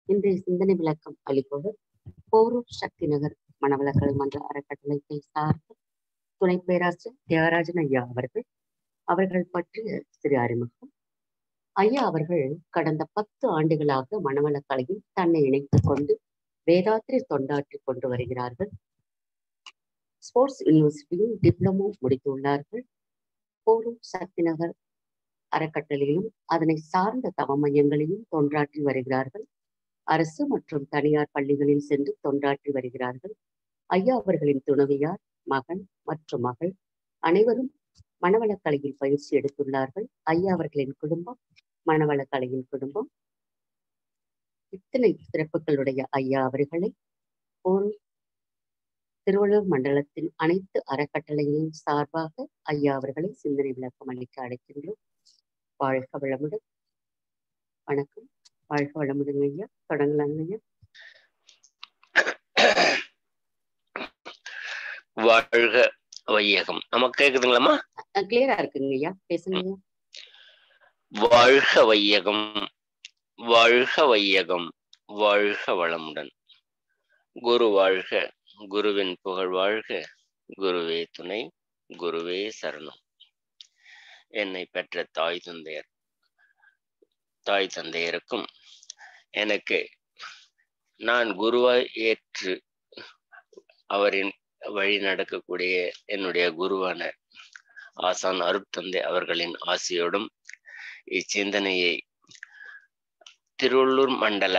இன்றைய சிந்தனை விளக்கம் அளிப்பவர் போரூர் சக்தி நகர் மணவளக்கலை மன்ற அறக்கட்டளைத்தை சார்ந்த துணை பேராசிரியர் தியாகராஜன் ஐயா அவர்கள் அவர்கள் பற்றிய சிறு அறிமுகம் ஐயா அவர்கள் கடந்த பத்து ஆண்டுகளாக மணவளக்கலையில் தன்னை இணைத்துக் கொண்டு வேதாத்திரி தொண்டாற்றி கொண்டு வருகிறார்கள் ஸ்போர்ட்ஸ் யூனிவர்சிட்டியில் டிப்ளமோ முடித்துள்ளார்கள் போரூர் சக்தி நகர் அறக்கட்டளையிலும் அதனை சார்ந்த தவ மையங்களிலும் தொண்டாற்றி வருகிறார்கள் அரசு மற்றும் தனியார் பள்ளிகளில் சென்று தொண்டாற்றி வருகிறார்கள் ஐயா அவர்களின் துணைவியார் மகன் மற்றும் மகள் அனைவரும் மணவளக்கலையில் பயிற்சி எடுத்துள்ளார்கள் ஐயா அவர்களின் குடும்பம் மணவளக்கலையின் குடும்பம் இத்தனை சிறப்புகளுடைய ஐயா அவர்களை ஒரு திருவள்ளூர் மண்டலத்தின் அனைத்து அறக்கட்டளைகளின் சார்பாக ஐயா அவர்களை சிந்தனை விளக்கம் அளிக்க அழைக்கின்றோம் வாழ்க வளமுடன் வணக்கம் வாழ்க வளமுடன் ஐயா தொடங்கலாங்க ஐயா வாழ்க வையகம் நமக்கு கேக்குதுங்களாமா கிளியரா இருக்குங்க ஐயா பேசுங்க ஐயா வாழ்க வையகம் வாழ்க வையகம் வாழ்க வளமுடன் குரு வாழ்க குருவின் புகழ் வாழ்க குருவே துணை குருவே சரணம் என்னை பெற்ற தாய் தந்தையர் தாய் தந்தையருக்கும் எனக்கு நான் குருவாய் ஏற்று அவரின் வழி நடக்கக்கூடிய என்னுடைய குருவான ஆசான் அருட்தந்தை அவர்களின் ஆசையோடும் இச்சிந்தனையை திருவள்ளூர் மண்டல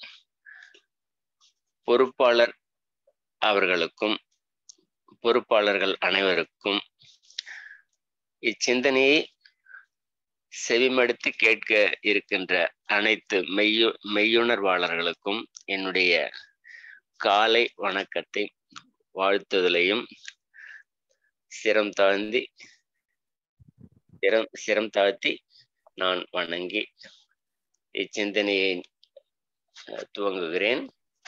பொறுப்பாளர் அவர்களுக்கும் பொறுப்பாளர்கள் அனைவருக்கும் இச்சிந்தனையை செவிமடுத்து கேட்க இருக்கின்ற அனைத்து மெய்யு மெய்யுணர்வாளர்களுக்கும் என்னுடைய காலை வணக்கத்தை வாழ்த்துதலையும் சிரம் தாழ்ந்தி சிரம் சிரம் தாழ்த்தி நான் வணங்கி இச்சிந்தனையை துவங்குகிறேன்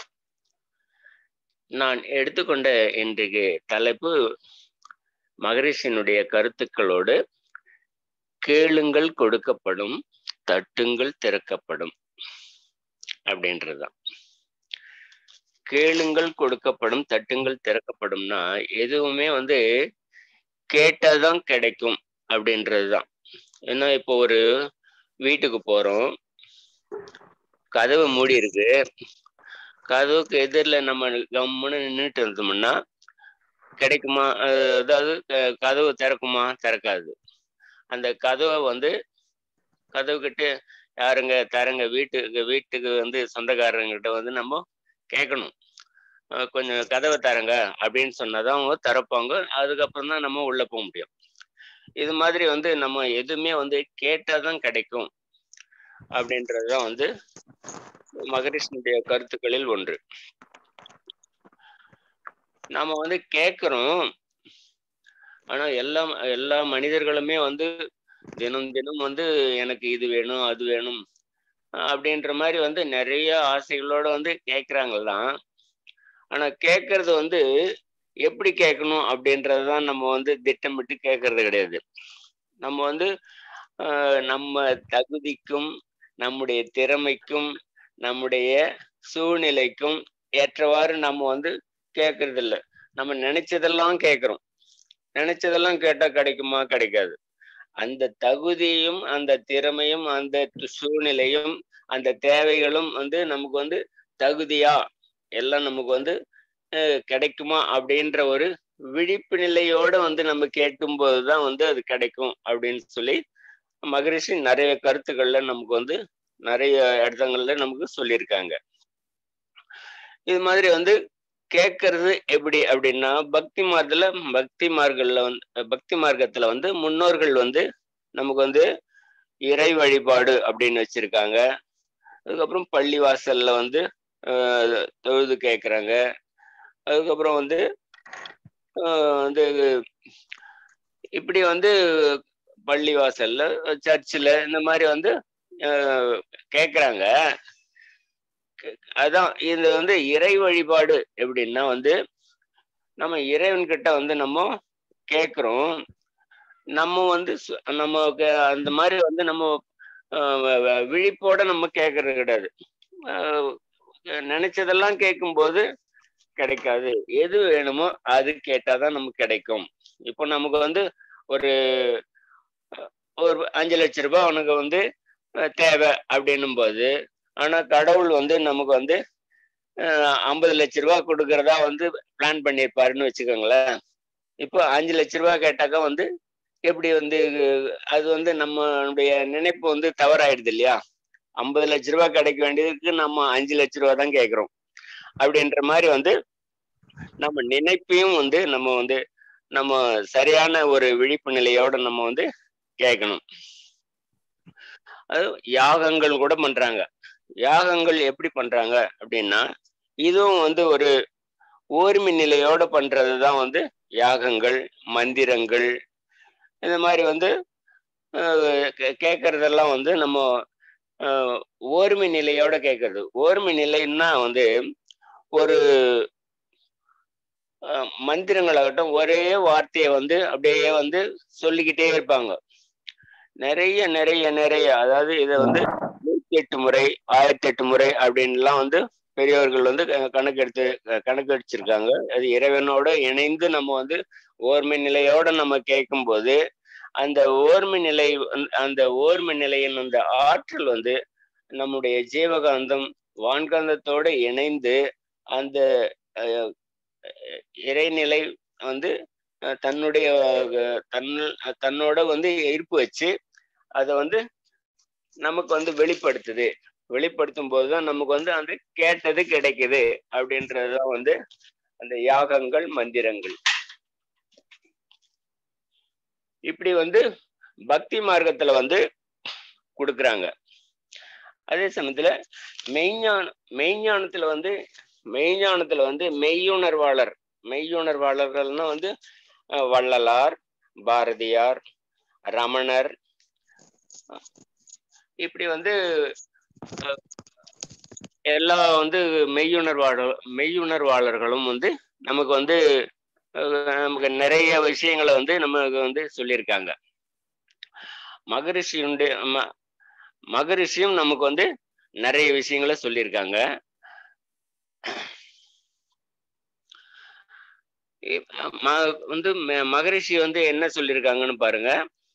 நான் எடுத்துக்கொண்ட இன்றைக்கு தலைப்பு மகரிஷினுடைய கருத்துக்களோடு கேளுங்கள் கொடுக்கப்படும் தட்டுங்கள் திறக்கப்படும் அப்படின்றதுதான் கேளுங்கள் கொடுக்கப்படும் தட்டுங்கள் திறக்கப்படும்னா எதுவுமே வந்து கேட்டாதான் கிடைக்கும் அப்படின்றதுதான் ஏன்னா இப்போ ஒரு வீட்டுக்கு போறோம் கதவு மூடி இருக்கு கதவுக்கு எதிரில் நம்ம கம்முன்னு நின்றுட்டு இருந்தோம்னா கிடைக்குமா அதாவது கதவு திறக்குமா திறக்காது அந்த கதவை வந்து கதவு கிட்ட யாருங்க தரங்க வீட்டுக்கு வீட்டுக்கு வந்து சொந்தக்காரங்கிட்ட வந்து நம்ம கேட்கணும் கொஞ்சம் கதவை தரங்க அப்படின்னு சொன்னாதான் அவங்க திறப்பாங்க அதுக்கப்புறம் தான் நம்ம உள்ள போக முடியும் இது மாதிரி வந்து நம்ம எதுவுமே வந்து கேட்டாதான் கிடைக்கும் அப்படின்றதுதான் வந்து மகரிஷனுடைய கருத்துக்களில் ஒன்று நாம வந்து கேட்கிறோம் ஆனா எல்லா எல்லா மனிதர்களுமே வந்து தினம் தினம் வந்து எனக்கு இது வேணும் அது வேணும் அப்படின்ற மாதிரி வந்து நிறைய ஆசைகளோட வந்து கேட்குறாங்க தான் ஆனா கேட்கறது வந்து எப்படி கேட்கணும் அப்படின்றதுதான் நம்ம வந்து திட்டமிட்டு கேட்கறது கிடையாது நம்ம வந்து நம்ம தகுதிக்கும் நம்முடைய திறமைக்கும் நம்முடைய சூழ்நிலைக்கும் ஏற்றவாறு நம்ம வந்து கேட்கறது இல்லை நம்ம நினைச்சதெல்லாம் கேட்குறோம் நினைச்சதெல்லாம் கேட்டா கிடைக்குமா கிடைக்காது அந்த தகுதியும் அந்த திறமையும் அந்த சூழ்நிலையும் அந்த தேவைகளும் வந்து நமக்கு வந்து தகுதியா எல்லாம் நமக்கு வந்து கிடைக்குமா அப்படின்ற ஒரு விழிப்பு நிலையோட வந்து நம்ம கேட்கும் போதுதான் வந்து அது கிடைக்கும் அப்படின்னு சொல்லி மகரிஷி நிறைய கருத்துக்கள்ல நமக்கு வந்து நிறைய இடங்கள்ல நமக்கு சொல்லியிருக்காங்க இது மாதிரி வந்து கேட்கறது எப்படி அப்படின்னா பக்தி மார்க்கத்துல பக்தி மார்க்கல்ல வந்து பக்தி மார்க்கத்துல வந்து முன்னோர்கள் வந்து நமக்கு வந்து இறை வழிபாடு அப்படின்னு வச்சிருக்காங்க அதுக்கப்புறம் பள்ளி வாசல்ல வந்து தொழுது கேட்குறாங்க அதுக்கப்புறம் வந்து வந்து இப்படி வந்து பள்ளி வாசல்ல சர்ச்சில் இந்த மாதிரி வந்து கேட்குறாங்க அதான் இது வந்து இறை வழிபாடு எப்படின்னா வந்து நம்ம இறைவன்கிட்ட வந்து நம்ம கேட்குறோம் நம்ம வந்து நம்ம அந்த மாதிரி வந்து நம்ம விழிப்போட நம்ம கேட்கறது கிடையாது நினைச்சதெல்லாம் கேட்கும்போது கிடைக்காது எது வேணுமோ அது கேட்டாதான் நமக்கு கிடைக்கும் இப்போ நமக்கு வந்து ஒரு ஒரு அஞ்சு லட்ச ரூபாய் உனக்கு வந்து தேவை அப்படின்னும் போது ஆனா கடவுள் வந்து நமக்கு வந்து ஐம்பது லட்ச ரூபாய் கொடுக்கறதா வந்து பிளான் பண்ணியிருப்பாருன்னு வச்சுக்கோங்களேன் இப்போ அஞ்சு லட்ச ரூபாய் கேட்டாக்கா வந்து எப்படி வந்து அது வந்து நம்மளுடைய நினைப்பு வந்து தவறாயிடுது இல்லையா ஐம்பது லட்ச ரூபாய் கிடைக்க வேண்டியதுக்கு நம்ம அஞ்சு லட்ச ரூபாய் தான் கேட்குறோம் அப்படின்ற மாதிரி வந்து நம்ம நினைப்பையும் வந்து நம்ம வந்து நம்ம சரியான ஒரு விழிப்பு நிலையோட நம்ம வந்து கேட்கணும் அது யாகங்கள் கூட பண்றாங்க யாகங்கள் எப்படி பண்றாங்க அப்படின்னா இதுவும் வந்து ஒரு ஓர்மி நிலையோட பண்றதுதான் வந்து யாகங்கள் மந்திரங்கள் இந்த மாதிரி வந்து கேட்கறதெல்லாம் வந்து நம்ம ஓர்மி நிலையோட கேட்கறது ஓர்மி நிலைன்னா வந்து ஒரு மந்திரங்களாகட்டும் ஒரே வார்த்தையை வந்து அப்படியே வந்து சொல்லிக்கிட்டே இருப்பாங்க நிறைய நிறைய நிறைய அதாவது இதை வந்து நூத்தி எட்டு முறை ஆயிரத்தி எட்டு முறை அப்படின்லாம் வந்து பெரியவர்கள் வந்து கணக்கெடுத்து கணக்கு அடிச்சிருக்காங்க அது இறைவனோட இணைந்து நம்ம வந்து ஓர்மை நிலையோட நம்ம கேட்கும்போது அந்த ஓர்மை நிலை அந்த ஓர்மை நிலையின் அந்த ஆற்றல் வந்து நம்முடைய ஜீவகாந்தம் வான்காந்தத்தோட இணைந்து அந்த இறைநிலை வந்து தன்னுடைய தன் தன்னோட வந்து இருப்பு வச்சு அதை வந்து நமக்கு வந்து வெளிப்படுத்துது வெளிப்படுத்தும் போதுதான் நமக்கு வந்து அந்த கேட்டது கிடைக்குது அப்படின்றதுதான் வந்து அந்த யாகங்கள் மந்திரங்கள் இப்படி வந்து பக்தி மார்க்கத்துல வந்து கொடுக்குறாங்க அதே சமயத்துல மெய்ஞான மெய்ஞானத்துல வந்து மெய்ஞானத்துல வந்து மெய்யுணர்வாளர் மெய்யுணர்வாளர்கள்னா வந்து வள்ளலார் பாரதியார் ரமணர் இப்படி வந்து எல்லா வந்து மெய்யுணர்வாளர் மெய்யுணர்வாளர்களும் வந்து நமக்கு வந்து நமக்கு நிறைய விஷயங்களை வந்து நமக்கு வந்து சொல்லியிருக்காங்க மகரிஷியுடைய மகரிஷியும் நமக்கு வந்து நிறைய விஷயங்களை சொல்லியிருக்காங்க வந்து மகரிஷி வந்து என்ன சொல்லியிருக்காங்கன்னு பாருங்க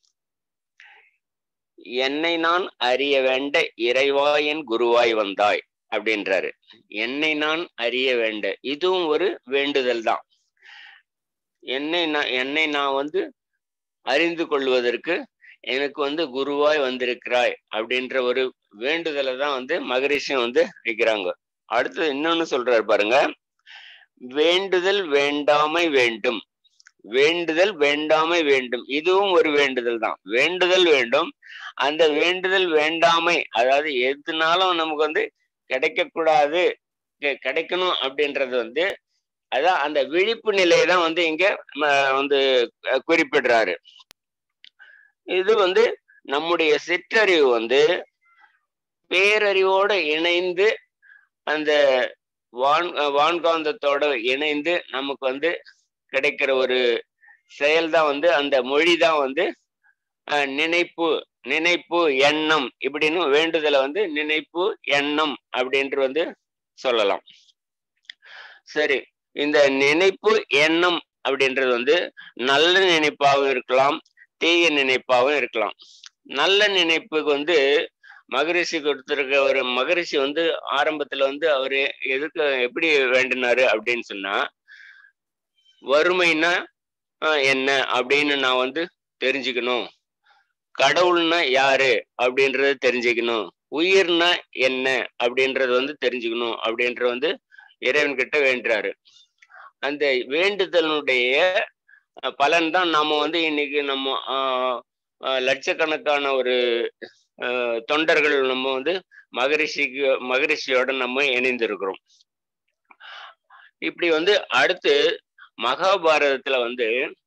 என்னை நான் அறிய வேண்ட இறைவாயன் குருவாய் வந்தாய் அப்படின்றாரு என்னை நான் அறிய வேண்ட இதுவும் ஒரு வேண்டுதல் தான் என்னை நான் என்னை நான் வந்து அறிந்து கொள்வதற்கு எனக்கு வந்து குருவாய் வந்திருக்கிறாய் அப்படின்ற ஒரு வேண்டுதலை தான் வந்து மகரிஷியும் வந்து வைக்கிறாங்க அடுத்தது இன்னொன்னு சொல்றாரு பாருங்க வேண்டுதல் வேண்டாமை வேண்டும் வேண்டுதல் வேண்டாமை வேண்டும் இதுவும் ஒரு வேண்டுதல் தான் வேண்டுதல் வேண்டும் அந்த வேண்டுதல் வேண்டாமை அதாவது எதுனாலும் நமக்கு வந்து கிடைக்கக்கூடாது கிடைக்கணும் அப்படின்றது வந்து அதான் அந்த விழிப்பு நிலையை தான் வந்து இங்க வந்து குறிப்பிடுறாரு இது வந்து நம்முடைய சிற்றறிவு வந்து பேரறிவோட இணைந்து அந்த வான் வான்காந்தத்தோட இணைந்து நமக்கு வந்து கிடைக்கிற ஒரு செயல் தான் வந்து அந்த மொழி தான் வந்து நினைப்பு நினைப்பு எண்ணம் இப்படின்னு வேண்டுதலை வந்து நினைப்பு எண்ணம் அப்படின்ட்டு வந்து சொல்லலாம் சரி இந்த நினைப்பு எண்ணம் அப்படின்றது வந்து நல்ல நினைப்பாகவும் இருக்கலாம் தீய நினைப்பாகவும் இருக்கலாம் நல்ல நினைப்புக்கு வந்து மகரிஷி கொடுத்திருக்க ஒரு மகரிஷி வந்து ஆரம்பத்துல வந்து அவரு எதுக்கு எப்படி வேண்டினாரு அப்படின்னு சொன்னா வறுமைனா என்ன அப்படின்னு நான் வந்து தெரிஞ்சுக்கணும் கடவுள்னா யாரு அப்படின்றத தெரிஞ்சுக்கணும் உயிர்னா என்ன அப்படின்றது வந்து தெரிஞ்சுக்கணும் அப்படின்ற வந்து இறைவன் கிட்ட வேண்டுறாரு அந்த வேண்டுதலுடைய பலன் தான் நாம வந்து இன்னைக்கு நம்ம லட்சக்கணக்கான ஒரு தொண்டர்கள் நம்ம வந்து மகரிஷிக்கு மகரிஷியோட நம்ம இணைந்திருக்கிறோம் இப்படி வந்து அடுத்து மகாபாரதத்துல வந்து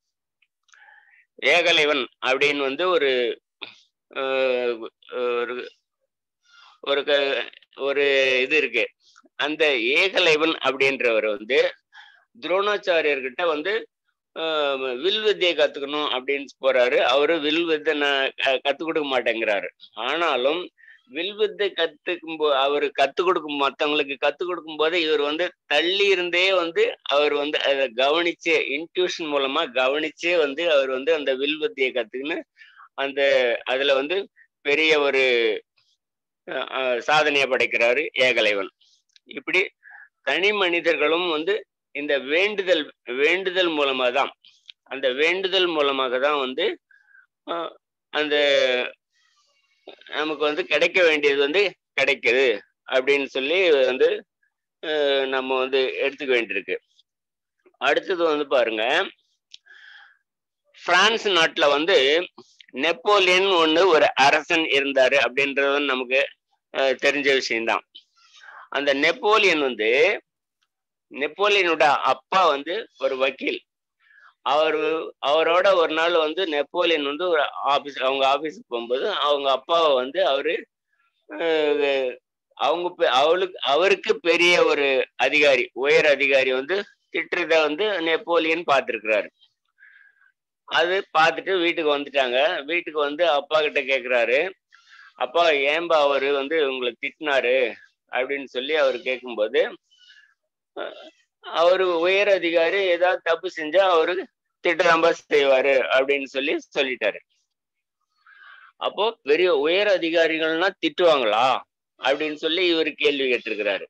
ஏகலைவன் அப்படின்னு வந்து ஒரு ஒரு ஒரு ஒரு இது இருக்கு அந்த ஏகலைவன் அப்படின்றவர் வந்து துரோணாச்சாரியர்கிட்ட வந்து வில் வித்தியை கத்துக்கணும் அப்படின்னு போறாரு அவரு வில் வித்தை கத்துக் கொடுக்க மாட்டேங்கிறாரு ஆனாலும் வில்வித்தை கத்துக்கும் போ அவர் கத்து கொடுக்கும் மத்தவங்களுக்கு கத்து கொடுக்கும் போது இவர் வந்து தள்ளி இருந்தே வந்து அவர் வந்து அதை கவனிச்சே இன்ட்யூஷன் மூலமா கவனிச்சே வந்து அவர் வந்து அந்த வில்வித்தையை கத்துக்கின்னு அந்த அதுல வந்து பெரிய ஒரு அஹ், அஹ், சாதனையை படைக்கிறாரு ஏகலைவன் இப்படி தனி மனிதர்களும் வந்து இந்த வேண்டுதல் வேண்டுதல் மூலமா தான் அந்த வேண்டுதல் மூலமாக தான் வந்து அஹ், அந்த நமக்கு வந்து கிடைக்க வேண்டியது வந்து கிடைக்குது அப்படின்னு சொல்லி வந்து அஹ், நம்ம வந்து எடுத்துக்க வேண்டியிருக்கு அடுத்தது வந்து பாருங்க பிரான்ஸ் நாட்டுல வந்து நெப்போலியன் ஒண்ணு ஒரு அரசன் இருந்தாரு அப்படின்றது வந்து நமக்கு அஹ், தெரிஞ்ச விஷயம்தான் அந்த நெப்போலியன் வந்து நெப்போலியனோட அப்பா வந்து ஒரு வக்கீல் அவர் அவரோட ஒரு நாள் வந்து நெப்போலியன் வந்து ஒரு ஆபீஸ் அவங்க ஆபீஸுக்கு போகும்போது அவங்க அப்பாவை வந்து அவரு அஹ், அவங்க பெ- அவளுக்கு அவருக்கு பெரிய ஒரு அதிகாரி உயர் அதிகாரி வந்து திட்டுறத வந்து நெப்போலியன் பார்த்துருக்கிறாரு அது பார்த்துட்டு வீட்டுக்கு வந்துட்டாங்க வீட்டுக்கு வந்து அப்பா கிட்ட கேக்குறாரு அப்பா ஏன்பா அவரு வந்து உங்களை திட்டினாரு அப்படின்னு சொல்லி அவர் கேட்கும்போது அஹ், அவரு உயர் அதிகாரி ஏதாவது தப்பு செஞ்சா அவரு திட்டதாம்பா செய்வாரு அப்படின்னு சொல்லி சொல்லிட்டாரு அப்போ பெரிய உயர் அதிகாரிகள்னா திட்டுவாங்களா அப்படின்னு சொல்லி இவர் கேள்வி கேட்டிருக்கிறாரு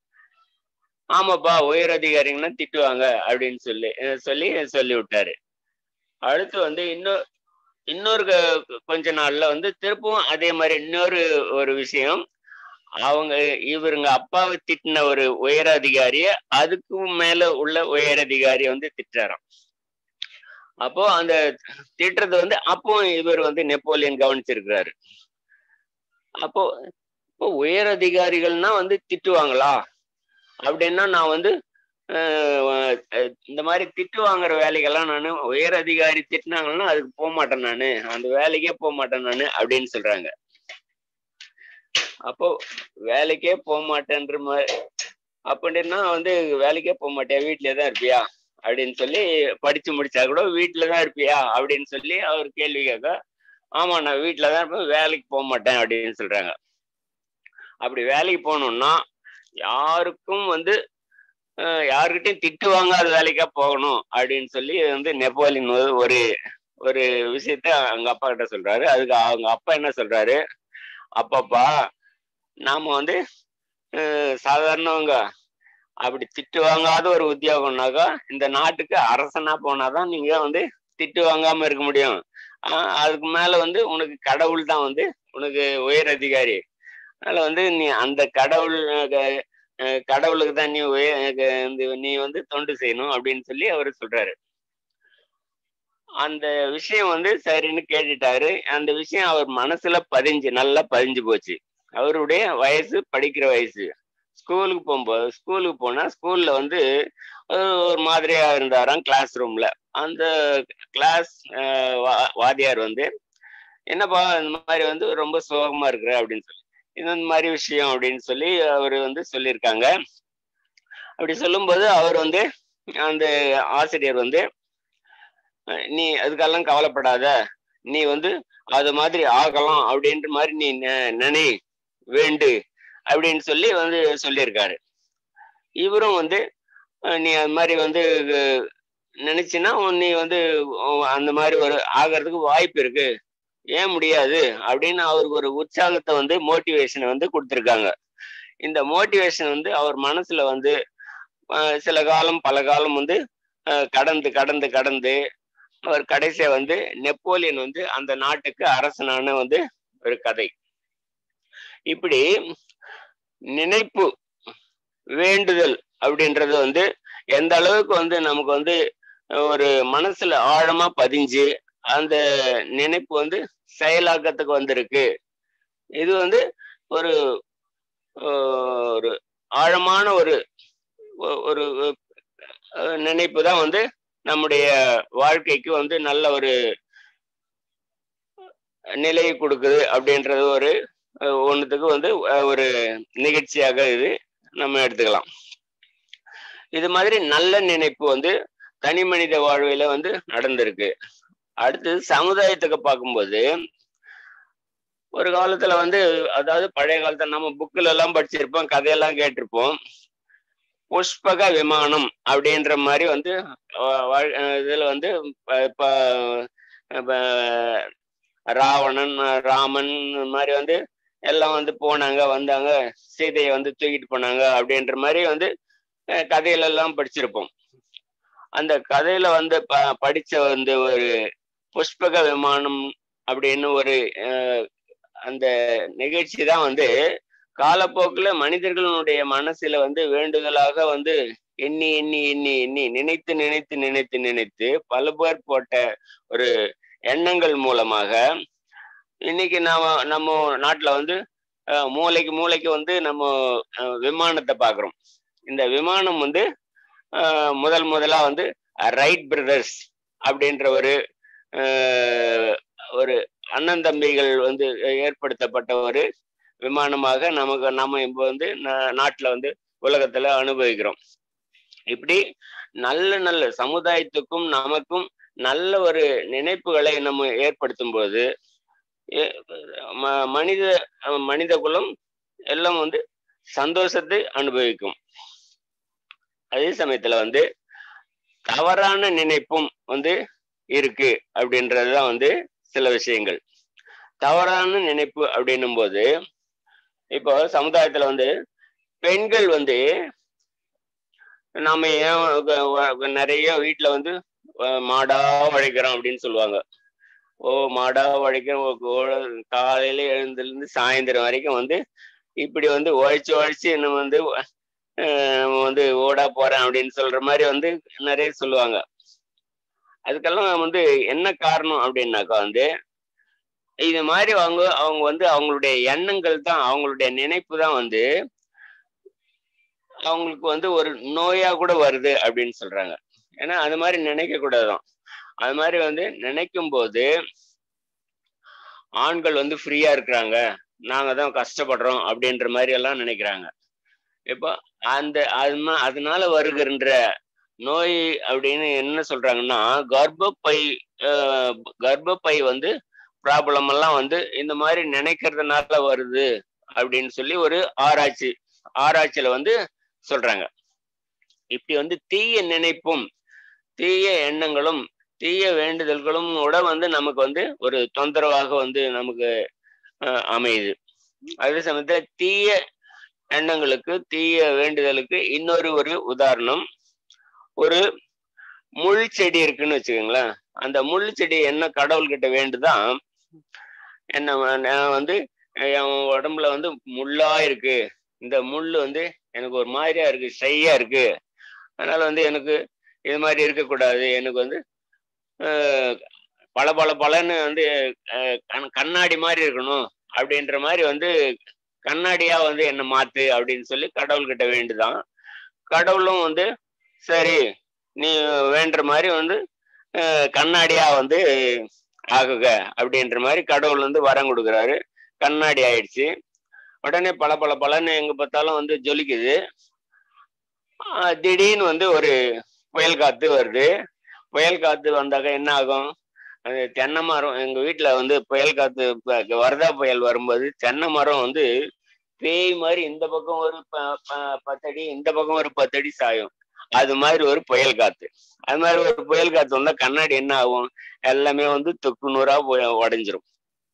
ஆமாப்பா உயர் அதிகாரிங்கன்னா திட்டுவாங்க அப்படின்னு சொல்லி அஹ் சொல்லி சொல்லி விட்டாரு அடுத்து வந்து இன்னொரு இன்னொரு க- கொஞ்ச நாள்ல வந்து திருப்பவும் அதே மாதிரி இன்னொரு ஒரு விஷயம் அவங்க இவருங்க அப்பாவை திட்டின ஒரு உயர் அதிகாரிய அதுக்கு மேல உள்ள உயர் அதிகாரி வந்து திட்டுறாராம் அப்போ அந்த திட்டுறது வந்து அப்போ இவர் வந்து நெப்போலியன் கவனிச்சிருக்கிறாரு அப்போ இப்போ உயர் அதிகாரிகள்னா வந்து திட்டுவாங்களா அப்படின்னா நான் வந்து அஹ், அஹ், இந்த மாதிரி திட்டு வாங்குற வேலைகள்லாம் நான் உயர் அதிகாரி திட்டினாங்கன்னா அதுக்கு போக மாட்டேன் நானு அந்த வேலைக்கே போக மாட்டேன் நானு அப்படின்னு சொல்றாங்க அப்போ வேலைக்கே போக மாட்டேன்ற மாதிரி அப்படின்னா வந்து வேலைக்கே போக மாட்டியா வீட்லயே தான் இருப்பியா அப்படின்னு சொல்லி படிச்சு முடிச்சா கூட வீட்டுல தான் இருப்பியா அப்படின்னு சொல்லி அவர் கேள்வி கேட்க ஆமா நான் வீட்டுல தான் இருப்பேன் வேலைக்கு போக மாட்டேன் அப்படின்னு சொல்றாங்க அப்படி வேலைக்கு போகணும்னா யாருக்கும் வந்து அஹ், யாருக்கிட்டையும் திட்டு வாங்காத வேலைக்கா போகணும் அப்படின்னு சொல்லி வந்து நெப்போலியன் வந்து ஒரு ஒரு விஷயத்த அவங்க அப்பா கிட்ட சொல்றாரு அதுக்கு அவங்க அப்பா என்ன சொல்றாரு அப்பாப்பா நாம வந்து அஹ், சாதாரணவங்க அப்படி திட்டு வாங்காத ஒரு உத்தியோகம்னாக்கா இந்த நாட்டுக்கு அரசனா போனாதான் நீங்க வந்து திட்டு வாங்காம இருக்க முடியும் ஆஹ் அதுக்கு மேல வந்து உனக்கு கடவுள் தான் வந்து உனக்கு உயர் அதிகாரி அதனால வந்து நீ அந்த கடவுள் அஹ், அஹ், கடவுளுக்கு தான் நீ உய- அஹ், இந்த நீ வந்து தொண்டு செய்யணும் அப்படின்னு சொல்லி அவர் சொல்றாரு அந்த விஷயம் வந்து சரின்னு கேட்டுட்டாரு அந்த விஷயம் அவர் மனசுல பதிஞ்சு நல்லா பதிஞ்சு போச்சு அவருடைய வயசு படிக்கிற வயசு ஸ்கூலுக்கு போகும்போது ஸ்கூலுக்கு போனா ஸ்கூல்ல வந்து அஹ், ஒரு மாதிரியா இருந்தாராம் கிளாஸ் ரூம்ல அந்த கிளாஸ் வாத்தியார் வந்து என்னப்பா இந்த மாதிரி வந்து ரொம்ப சோகமா இருக்கிற அப்படின்னு சொல்லி இது இந்த மாதிரி விஷயம் அப்படின்னு சொல்லி அவர் வந்து சொல்லியிருக்காங்க அப்படி சொல்லும்போது அவர் வந்து அந்த ஆசிரியர் வந்து அஹ், நீ அதுக்கெல்லாம் கவலைப்படாத நீ வந்து அது மாதிரி ஆகலாம் அப்படின்ற மாதிரி நீ நெ- நினை வேண்டு அப்படின்னு சொல்லி வந்து சொல்லியிருக்காரு இவரும் வந்து அஹ், நீ அது மாதிரி வந்து அஹ், நினைச்சின்னா உன் நீ வந்து உன் அந்த மாதிரி ஒரு ஆகிறதுக்கு வாய்ப்பு இருக்கு ஏன் முடியாது அப்படின்னு அவருக்கு ஒரு உற்சாகத்தை வந்து மோட்டிவேஷனை வந்து கொடுத்துருக்காங்க இந்த மோட்டிவேஷன் வந்து அவர் மனசுல வந்து அஹ், சில காலம் பல காலம் வந்து அஹ், கடந்து கடந்து கடந்து அவர் கடைசியா வந்து நெப்போலியன் வந்து அந்த நாட்டுக்கு அரசனான வந்து ஒரு கதை இப்படி நினைப்பு வேண்டுதல் அப்படின்றது வந்து எந்த அளவுக்கு வந்து நமக்கு வந்து ஒரு மனசுல ஆழமா பதிஞ்சு அந்த நினைப்பு வந்து செயலாக்கத்துக்கு வந்திருக்கு இது வந்து ஒரு ஆஹ், ஒரு ஆழமான ஒரு ஒ- ஒரு அஹ், நினைப்பு தான் வந்து நம்முடைய வாழ்க்கைக்கு வந்து நல்ல ஒரு நிலையை கொடுக்குது அப்படின்றது ஒரு அஹ், ஒண்ணுத்துக்கு வந்து அஹ், ஒரு நிகழ்ச்சியாக இது நம்ம எடுத்துக்கலாம் இது மாதிரி நல்ல நினைப்பு வந்து தனி மனித வாழ்வில வந்து நடந்திருக்கு அடுத்தது சமுதாயத்துக்கு பார்க்கும்போது ஒரு காலத்துல வந்து அதாவது பழைய காலத்துல நம்ம புக்கில் எல்லாம் படிச்சிருப்போம் கதையெல்லாம் கேட்டிருப்போம் புஷ்பக விமானம் அப்படின்ற மாதிரி வந்து வா- வாழ்- அஹ் இதுல வந்து ப- ப- இப்ப ராவணன் ராமன் இந்த மாதிரி வந்து எல்லாம் வந்து போனாங்க வந்தாங்க சீதையை வந்து தூக்கிட்டு போனாங்க அப்படின்ற மாதிரி வந்து அஹ் கதையில எல்லாம் படிச்சிருப்போம் அந்த கதையில வந்து ப படிச்ச வந்து ஒரு புஷ்பக விமானம் அப்படின்னு ஒரு அஹ், அந்த நிகழ்ச்சி தான் வந்து காலப்போக்குல மனிதர்களுடைய மனசுல வந்து வேண்டுதலாக வந்து எண்ணி எண்ணி எண்ணி எண்ணி நினைத்து நினைத்து நினைத்து நினைத்து பல பேர் போட்ட ஒரு எண்ணங்கள் மூலமாக இன்னைக்கு நாம நம்ம நாட்டுல வந்து அஹ், மூளைக்கு மூளைக்கு வந்து நம்ம அஹ், விமானத்தை பார்க்குறோம் இந்த விமானம் வந்து அஹ், முதல் முதலா வந்து ரைட் பிரதர்ஸ் அப்படின்ற ஒரு அஹ், ஒரு அண்ணன் தம்பிகள் வந்து ஏற்படுத்தப்பட்ட ஒரு விமானமாக நமக்கு நம்ம இப்போ வந்து நா- நாட்டுல வந்து உலகத்துல அனுபவிக்கிறோம் இப்படி நல்ல நல்ல சமுதாயத்துக்கும் நமக்கும் நல்ல ஒரு நினைப்புகளை நம்ம ஏற்படுத்தும் போது எ- ம- மனித மனித குலம் எல்லாம் வந்து சந்தோஷத்தை அனுபவிக்கும் அதே சமயத்துல வந்து தவறான நினைப்பும் வந்து இருக்கு அப்படின்றதுதான் வந்து சில விஷயங்கள் தவறான நினைப்பு அப்படின்னும் போது இப்போ சமுதாயத்துல வந்து பெண்கள் வந்து நாம ஏன் வ- வ- நிறைய வீட்டுல வந்து அஹ், மாடா உழைக்கிறோம் அப்படின்னு சொல்லுவாங்க ஓ மாடா உழைக்கிறோம் ஓ, ஓ- காலையில எழுந்ததுல இருந்து சாயந்தரம் வரைக்கும் வந்து இப்படி வந்து உழைச்சு உழைச்சு நம்ம வந்து அஹ், நம்ம வந்து ஓடா போறேன் அப்படின்னு சொல்ற மாதிரி வந்து நிறைய சொல்லுவாங்க அதுக்கெல்லாம் வந்து என்ன காரணம் அப்படின்னாக்கா வந்து இது மாதிரி அவங்க அவங்க வந்து அவங்களுடைய எண்ணங்கள் தான் அவங்களுடைய நினைப்பு தான் வந்து அவங்களுக்கு வந்து ஒரு நோயா கூட வருது அப்படின்னு சொல்றாங்க ஏன்னா அது மாதிரி நினைக்க கூடாதான் அது மாதிரி வந்து நினைக்கும் போது ஆண்கள் வந்து ஃப்ரீயா இருக்கிறாங்க நாங்க தான் கஷ்டப்படுறோம் அப்படின்ற மாதிரி எல்லாம் நினைக்கிறாங்க இப்போ அந்த அது மா- அதனால வருகின்ற நோய் அப்படின்னு என்ன சொல்றாங்கன்னா கர்ப்பப்பை அஹ், கர்ப்பப்பை வந்து ப்ராப்ளம் எல்லாம் வந்து இந்த மாதிரி நினைக்கிறதுனால வருது அப்படின்னு சொல்லி ஒரு ஆராய்ச்சி ஆராய்ச்சியில வந்து சொல்றாங்க இப்படி வந்து தீய நினைப்பும் தீய எண்ணங்களும் தீய வேண்டுதல்களும் கூட வந்து நமக்கு வந்து ஒரு தொந்தரவாக வந்து நமக்கு அஹ், அமையுது அதே சமயத்துல தீய எண்ணங்களுக்கு தீய வேண்டுதலுக்கு இன்னொரு ஒரு உதாரணம் ஒரு முள் செடி இருக்குன்னு வச்சுக்கோங்களேன் அந்த முள் செடி என்ன கடவுள்கிட்ட வேண்டுதான் என்ன வ- நான் வந்து என் உடம்புல வந்து முள்ளா இருக்கு இந்த முள் வந்து எனக்கு ஒரு மாதிரியா இருக்கு ஷையா இருக்கு அதனால வந்து எனக்கு இது மாதிரி இருக்கக்கூடாது எனக்கு வந்து அஹ், பல பல பலன்னு வந்து அஹ், கண்- கண்ணாடி மாதிரி இருக்கணும் அப்படின்ற மாதிரி வந்து கண்ணாடியா வந்து என்ன மாத்து அப்படின்னு சொல்லி கடவுள்கிட்ட வேண்டுதான் கடவுளும் வந்து சரி நீ வேண்டுற மாதிரி வந்து அஹ், கண்ணாடியா வந்து ஆகுக அப்படின்ற மாதிரி கடவுள் வந்து வரம் கொடுக்குறாரு கண்ணாடி ஆயிடுச்சு உடனே பல பல பலன்னு எங்க பார்த்தாலும் வந்து ஜொலிக்குது ஆஹ் திடீர்னு வந்து ஒரு புயல் காத்து வருது புயல் காத்து வந்தாக்க என்ன ஆகும் அது தென்னை மரம் எங்க வீட்டுல வந்து புயல் காத்து ப- வரதா புயல் வரும்போது தென்னை மரம் வந்து பேய் மாதிரி இந்த பக்கம் ஒரு ப- ப- பத்தடி இந்த பக்கம் ஒரு பத்தடி சாயும் அது மாதிரி ஒரு புயல் காத்து அது மாதிரி ஒரு புயல் காத்து வந்தா கண்ணாடி என்ன ஆகும் எல்லாமே வந்து தொக்கு நூறா உடஞ்சிரும்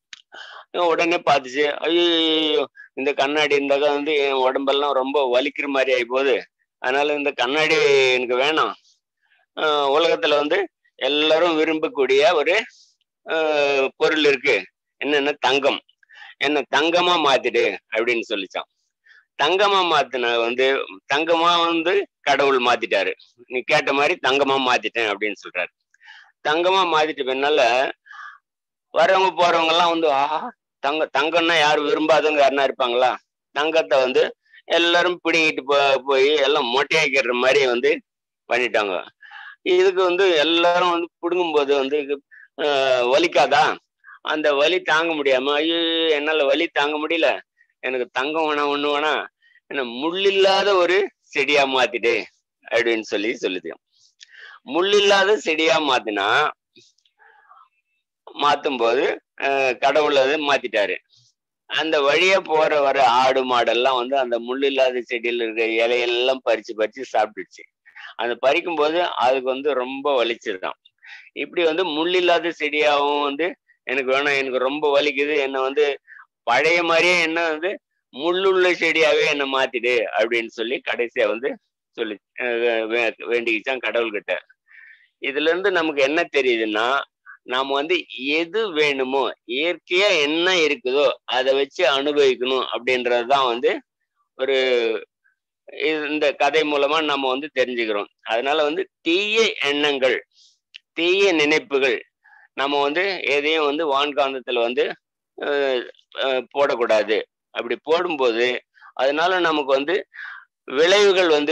உடனே பார்த்துச்சு ஐயோ இந்த கண்ணாடி இருந்தாக்க வந்து என் உடம்பெல்லாம் ரொம்ப வலிக்கிற மாதிரி ஆகி போகுது அதனால இந்த கண்ணாடி எனக்கு வேணாம் ஆஹ் உலகத்துல வந்து எல்லாரும் விரும்பக்கூடிய ஒரு ஆஹ் பொருள் இருக்கு என்னன்னா தங்கம் என்ன தங்கமா மாத்திடு அப்படின்னு சொல்லிச்சான் தங்கமா மாத்தின வந்து தங்கமா வந்து கடவுள் மாத்திட்டாரு நீ கேட்ட மாதிரி தங்கமா மாத்திட்டேன் அப்படின்னு சொல்றாரு தங்கமா மாத்திட்ட பின்னால வரவங்க போறவங்க எல்லாம் வந்து ஆஹா தங்க தங்கம்னா யாரும் விரும்பாதவங்க யாருன்னா இருப்பாங்களா தங்கத்தை வந்து எல்லாரும் பிடிங்கிட்டு போ போய் எல்லாம் மொட்டையாக்கிற மாதிரி வந்து பண்ணிட்டாங்க இதுக்கு வந்து எல்லாரும் வந்து பிடுங்கும்போது வந்து ஆஹ், வலிக்காதா அந்த வலி தாங்க முடியாம ஐயோ என்னால வலி தாங்க முடியல எனக்கு தங்கம் வேணாம் ஒண்ணு வேணாம் என்ன முள் இல்லாத ஒரு செடியா மாத்திட்டு அப்படின்னு சொல்லி சொல்லுது முள் இல்லாத செடியா மாத்தினா மாத்தும் போது அஹ், கடவுள் அதை மாத்திட்டாரு அந்த வழியா போற வர ஆடு மாடெல்லாம் வந்து அந்த முள் இல்லாத செடியில இருக்க இலையெல்லாம் பறிச்சு பறிச்சு சாப்பிட்டுச்சு அந்த பறிக்கும் போது அதுக்கு வந்து ரொம்ப வலிச்சதுதான் இப்படி வந்து முள் இல்லாத செடியாகவும் வந்து எனக்கு வேணாம் எனக்கு ரொம்ப வலிக்குது என்ன வந்து பழைய மாதிரியே என்ன வந்து முள்ளுள்ள செடியாவே என்ன மாத்திடு அப்படின்னு சொல்லி கடைசியா வந்து சொல்லி அஹ் வே- வேண்டிக்கிச்சான் கடவுள்கிட்ட இதுல இருந்து நமக்கு என்ன தெரியுதுன்னா நாம வந்து எது வேணுமோ இயற்கையா என்ன இருக்குதோ அதை வச்சு அனுபவிக்கணும் அப்படின்றதுதான் வந்து ஒரு இது- இந்த கதை மூலமா நம்ம வந்து தெரிஞ்சுக்கிறோம் அதனால வந்து தீய எண்ணங்கள் தீய நினைப்புகள் நம்ம வந்து எதையும் வந்து வான்காந்தத்துல வந்து அஹ், அஹ், போடக்கூடாது அப்படி போடும்போது அதனால நமக்கு வந்து விளைவுகள் வந்து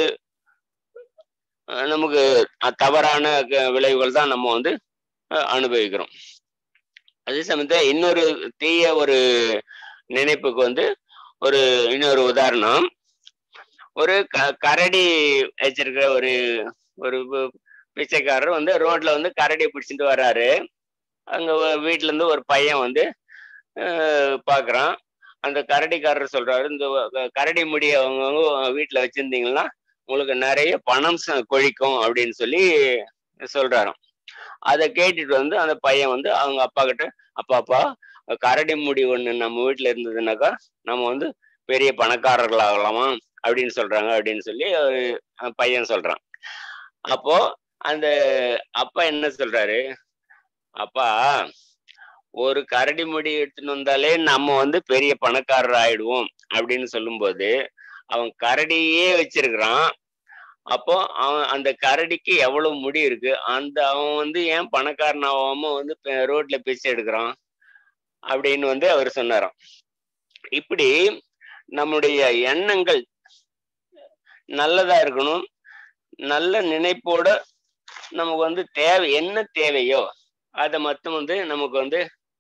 அஹ், நமக்கு அஹ், தவறான க- விளைவுகள் தான் நம்ம வந்து அஹ், அனுபவிக்கிறோம் அதே சமயத்துல இன்னொரு தீய ஒரு நினைப்புக்கு வந்து ஒரு இன்னொரு உதாரணம் ஒரு க கரடி வச்சிருக்கிற ஒரு ஒரு பு- பிச்சைக்காரர் வந்து ரோட்ல வந்து கரடியை பிடிச்சிட்டு வர்றாரு அங்க வ- வீட்ல இருந்து ஒரு பையன் வந்து அஹ், பார்க்கறான் அந்த கரடிக்காரர் சொல்றாரு இந்த வ- க- கரடி முடி அவங்க வீட்டுல வச்சிருந்தீங்கன்னா உங்களுக்கு நிறைய பணம் ச- கொழிக்கும் அப்படின்னு சொல்லி சொல்றாராம் அதை கேட்டுட்டு வந்து அந்த பையன் வந்து அவங்க அப்பா கிட்ட அப்பா அப்பா கரடி முடி ஒண்ணு நம்ம வீட்டுல இருந்ததுனாக்கா நம்ம வந்து பெரிய பணக்காரர்களாகலாமா அப்படின்னு சொல்றாங்க அப்படின்னு சொல்லி அவரு, அந்த பையன் சொல்றான் அப்போ அந்த அப்பா என்ன சொல்றாரு அப்பா ஒரு கரடி முடி எடுத்துன்னு வந்தாலே நம்ம வந்து பெரிய பணக்காரர் ஆயிடுவோம் அப்படின்னு சொல்லும்போது அவன் கரடியே வச்சிருக்கிறான் அப்போ அவன் அந்த கரடிக்கு எவ்வளவு முடி இருக்கு அந்த அவன் வந்து ஏன் பணக்காரன் ஆகாம வந்து ப- ரோட்ல பிச்சை எடுக்கிறான் அப்படின்னு வந்து அவர் சொன்னாராம் இப்படி நம்முடைய எண்ணங்கள் நல்லதா இருக்கணும் நல்ல நினைப்போட நமக்கு வந்து தேவை என்ன தேவையோ அதை மட்டும் வந்து நமக்கு வந்து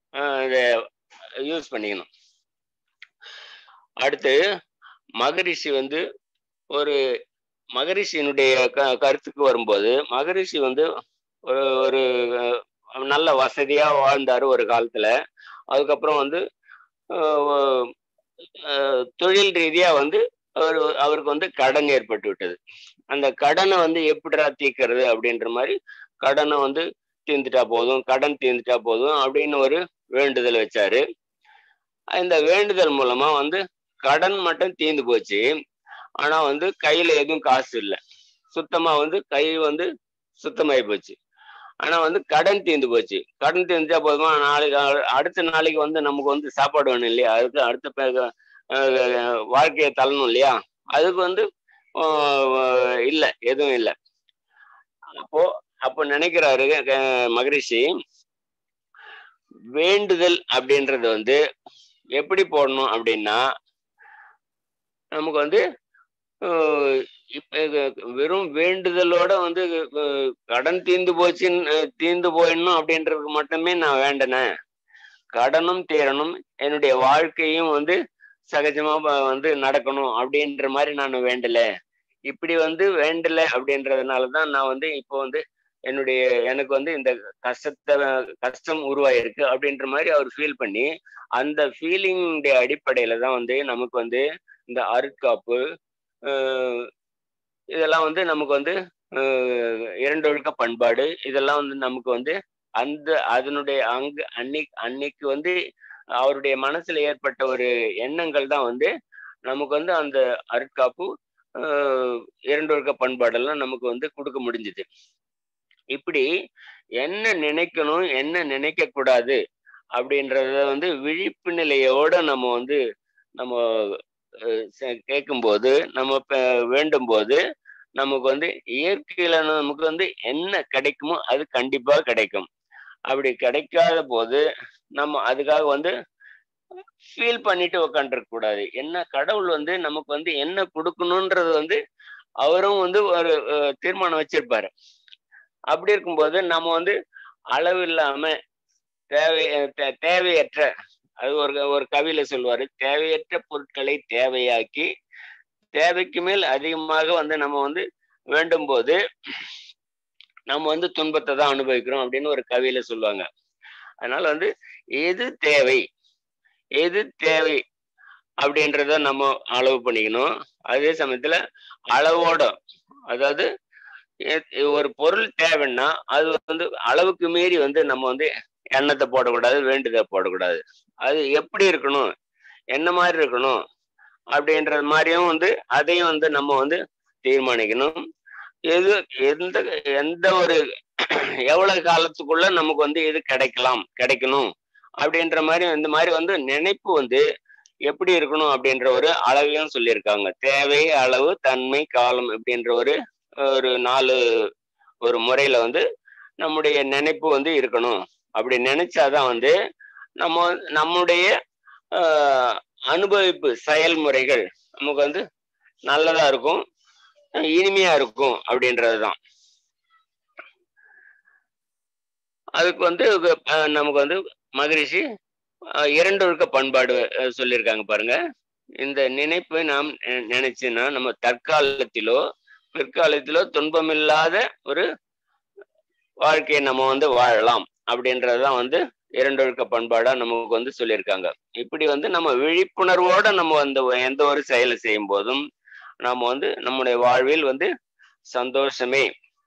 யூஸ் பண்ணிக்கணும் அடுத்து மகரிஷி வந்து ஒரு மகரிஷியினுடைய க கருத்துக்கு வரும்போது மகரிஷி வந்து ஒரு ஒரு அஹ், நல்ல வசதியா வாழ்ந்தாரு ஒரு காலத்துல அதுக்கப்புறம் வந்து அஹ், அஹ், தொழில் ரீதியா வந்து அவர் அவருக்கு வந்து கடன் ஏற்பட்டு விட்டது அந்த கடனை வந்து எப்படிடா தீர்க்கறது அப்படின்ற மாதிரி கடனை வந்து தீர்ந்துட்டா போதும் கடன் தீர்ந்துட்டா போதும் அப்படின்னு ஒரு வேண்டுதல் வச்சாரு இந்த வேண்டுதல் மூலமா வந்து கடன் மட்டும் தீர்ந்து போச்சு ஆனா வந்து கையில எதுவும் காசு இல்லை சுத்தமா வந்து கை வந்து சுத்தமாயி போச்சு ஆனா வந்து கடன் தீர்ந்து போச்சு கடன் தீர்ந்துட்டா போதுமா நாளைக்கு அ- அடுத்த நாளைக்கு வந்து நமக்கு வந்து சாப்பாடு வேணும் இல்லையா அதுக்கு அடுத்த பே- அஹ் வாழ்க்கையை தள்ளணும் இல்லையா அதுக்கு வந்து ஆஹ் இல்ல எதுவும் இல்லை அப்போ அப்போ நினைக்கிறாரு அஹ் மகரிஷி வேண்டுதல் அப்படின்றது வந்து எப்படி போடணும் அப்படின்னா நமக்கு வந்து ஆஹ் இப்ப இது வெறும் வேண்டுதலோட வந்து அஹ் கடன் தீர்ந்து போச்சுன்னு அஹ் தீர்ந்து போயிடணும் அப்படின்றதுக்கு மட்டுமே நான் வேண்டினேன் கடனும் தீரணும் என்னுடைய வாழ்க்கையும் வந்து சகஜமா வ- வந்து நடக்கணும் அப்படின்ற மாதிரி நான் வேண்டல இப்படி வந்து வேண்டல அப்படின்றதுனாலதான் நான் வந்து இப்போ வந்து என்னுடைய எனக்கு வந்து இந்த கஷ்டத்தை கஷ்டம் உருவாயிருக்கு அப்படின்ற மாதிரி அவர் ஃபீல் பண்ணி அந்த ஃபீலிங்குடைய அடிப்படையில தான் வந்து நமக்கு வந்து இந்த அருட்காப்பு ஆஹ் இதெல்லாம் வந்து நமக்கு வந்து ஆஹ் இரண்டொழுக்க பண்பாடு இதெல்லாம் வந்து நமக்கு வந்து அந்த அதனுடைய அங்கு அன்னைக்கு அன்னைக்கு வந்து அவருடைய மனசுல ஏற்பட்ட ஒரு எண்ணங்கள் தான் வந்து நமக்கு வந்து அந்த அருட்காப்பு ஆஹ் இரண்டொழுக்க பண்பாடெல்லாம் நமக்கு வந்து கொடுக்க முடிஞ்சுது இப்படி என்ன நினைக்கணும் என்ன நினைக்க கூடாது அப்படின்றத வந்து விழிப்பு நிலையோட நம்ம வந்து நம்ம அஹ் ச- கேட்கும்போது நம்ம ப- வேண்டும் போது நமக்கு வந்து இயற்கையில நமக்கு வந்து என்ன கிடைக்குமோ அது கண்டிப்பா கிடைக்கும் அப்படி கிடைக்காத போது நம்ம அதுக்காக வந்து ஃபீல் பண்ணிட்டு உக்காந்துருக்க கூடாது என்ன கடவுள் வந்து நமக்கு வந்து என்ன கொடுக்கணுன்றது வந்து அவரும் வந்து ஒரு அஹ், தீர்மானம் வச்சிருப்பாரு அப்படி இருக்கும்போது நம்ம வந்து அளவு இல்லாம தேவை தே- தேவையற்ற அது ஒரு ஒரு கவியில சொல்லுவாரு தேவையற்ற பொருட்களை தேவையாக்கி தேவைக்கு மேல் அதிகமாக வந்து நம்ம வந்து வேண்டும் போது நம்ம வந்து துன்பத்தை தான் அனுபவிக்கிறோம் அப்படின்னு ஒரு கவியில சொல்லுவாங்க அதனால வந்து எது தேவை எது தேவை அப்படின்றத நம்ம அளவு பண்ணிக்கணும் அதே சமயத்துல அளவோட அதாவது எ- ஒரு பொருள் தேவைன்னா அது வந்து அளவுக்கு மீறி வந்து நம்ம வந்து எண்ணத்தை போடக்கூடாது வேண்டுதலை போடக்கூடாது அது எப்படி இருக்கணும் என்ன மாதிரி இருக்கணும் அப்படின்றது மாதிரியும் வந்து அதையும் வந்து நம்ம வந்து தீர்மானிக்கணும் எது எந்த எந்த ஒரு எவ்வளவு காலத்துக்குள்ள நமக்கு வந்து இது கிடைக்கலாம் கிடைக்கணும் அப்படின்ற மாதிரி இந்த மாதிரி வந்து நினைப்பு வந்து எப்படி இருக்கணும் அப்படின்ற ஒரு அளவையும் சொல்லியிருக்காங்க தேவை அளவு தன்மை காலம் அப்படின்ற ஒரு ஒரு நாலு ஒரு முறையில வந்து நம்முடைய நினைப்பு வந்து இருக்கணும் அப்படி நினைச்சாதான் வந்து நம்ம நம்முடைய ஆஹ், அனுபவிப்பு செயல்முறைகள் நமக்கு வந்து நல்லதா இருக்கும் இனிமையா இருக்கும் அப்படின்றதுதான் அதுக்கு வந்து அஹ், நமக்கு வந்து மகரிஷி அஹ், இரண்டு ஒழுக்க பண்பாடு அஹ், சொல்லியிருக்காங்க பாருங்க இந்த நினைப்பை நாம் நெ- நினைச்சுன்னா நம்ம தற்காலத்திலோ பிற்காலத்திலோ துன்பமில்லாத ஒரு வாழ்க்கையை நம்ம வந்து வாழலாம் அப்படின்றதுதான் வந்து இரண்டொழுக்க பண்பாடா நமக்கு வந்து சொல்லியிருக்காங்க இப்படி வந்து நம்ம விழிப்புணர்வோட நம்ம அந்த எந்த ஒரு செயலை செய்யும் போதும் நாம வந்து நம்முடைய வாழ்வில் வந்து சந்தோஷமே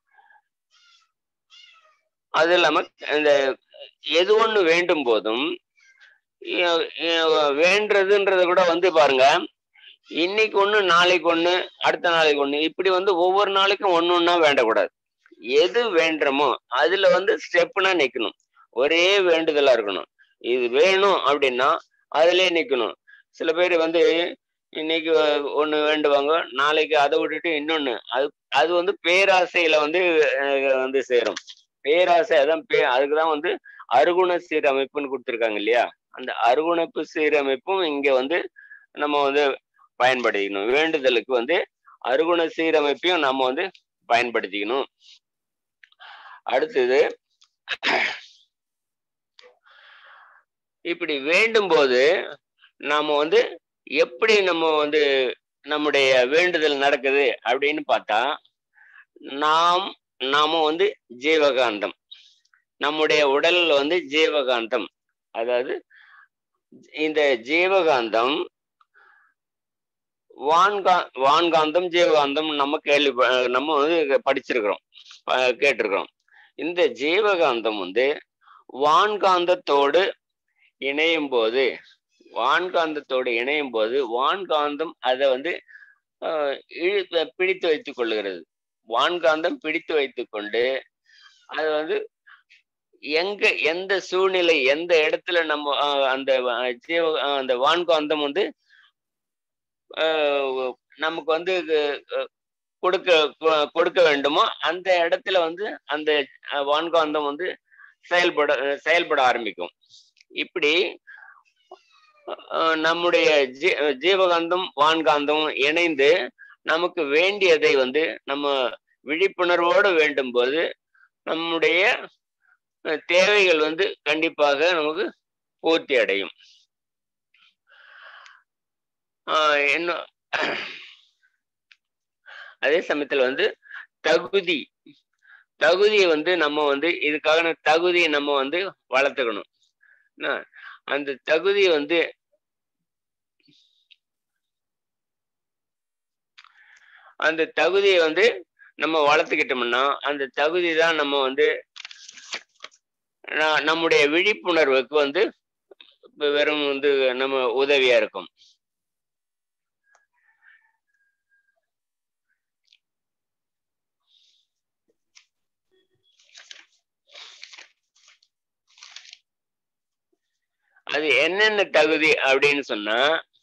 அது இல்லாம இந்த எது ஒண்ணு வேண்டும் போதும் எ- எ- வேண்டுறதுன்றத கூட வந்து பாருங்க இன்னைக்கு ஒண்ணு நாளைக்கு ஒண்ணு அடுத்த நாளைக்கு ஒண்ணு இப்படி வந்து ஒவ்வொரு நாளைக்கும் ஒண்ணு ஒண்ணா வேண்டக்கூடாது எது வேண்டுமோ அதுல வந்து ஸ்டெப்னா நிக்கணும் ஒரே வேண்டுதலா இருக்கணும் இது வேணும் அப்படின்னா அதுலயே நிக்கணும் சில பேர் வந்து இன்னைக்கு ஒண்ணு வேண்டுவாங்க நாளைக்கு அதை விட்டுட்டு இன்னொன்னு அது அது வந்து பேராசையில வந்து அஹ், வந்து சேரும் பேராசை அதான் பே அதுக்குதான் வந்து அருகுண சீரமைப்புன்னு கொடுத்துருக்காங்க இல்லையா அந்த அருகுணப்பு சீரமைப்பும் இங்க வந்து நம்ம வந்து பயன்படுத்திக்கணும் வேண்டுதலுக்கு வந்து அருகுண சீரமைப்பையும் நம்ம வந்து பயன்படுத்திக்கணும் அடுத்தது இப்படி வேண்டும் போது நாம வந்து எப்படி நம்ம வந்து நம்முடைய வேண்டுதல் நடக்குது அப்படின்னு பார்த்தா நாம் நாம வந்து ஜீவகாந்தம் நம்முடைய உடல்ல வந்து ஜீவகாந்தம் அதாவது இந்த ஜீவகாந்தம் வான்கா வான்காந்தம் ஜீவகாந்தம் நம்ம கேள்வி ப- நம்ம வந்து படிச்சிருக்கிறோம் ப- கேட்டிருக்கிறோம் இந்த ஜீவகாந்தம் வந்து வான்காந்தத்தோடு இணையும் போது வான்காந்தத்தோடு இணையும் போது வான்காந்தம் அதை வந்து ஆஹ், இழு பிடித்து வைத்துக் கொள்ளுகிறது வான்காந்தம் பிடித்து வைத்துக் கொண்டு அது வந்து எங்க எந்த சூழ்நிலை எந்த இடத்துல நம்ம ஆஹ், அந்த வ- ஜீவ ஆஹ், அந்த வான்காந்தம் வந்து ஆஹ், நமக்கு வந்து அஹ், கொடுக்க கொ- கொடுக்க வேண்டுமோ அந்த இடத்துல வந்து அந்த அஹ், வான்காந்தம் வந்து செயல்பட அஹ், செயல்பட ஆரம்பிக்கும் இப்படி அஹ், நம்முடைய ஜீ ஜீவகாந்தம் வான்காந்தம் இணைந்து நமக்கு வேண்டியதை வந்து நம்ம விழிப்புணர்வோடு வேண்டும் போது நம்முடைய அஹ், தேவைகள் வந்து கண்டிப்பாக நமக்கு பூர்த்தி அடையும் ஆஹ் என்ன அதே சமயத்துல வந்து தகுதி தகுதியை வந்து நம்ம வந்து இதுக்கான தகுதியை நம்ம வந்து வளர்த்துக்கணும் என்ன? அந்த தகுதியை வந்து அந்த தகுதியை வந்து நம்ம வளர்த்துக்கிட்டோம்னா அந்த தகுதி தான் நம்ம வந்து நா- நம்முடைய விழிப்புணர்வுக்கு வந்து வெறும் வந்து நம்ம உதவியா இருக்கும் அது என்னென்ன தகுதி அப்படின்னு சொன்னா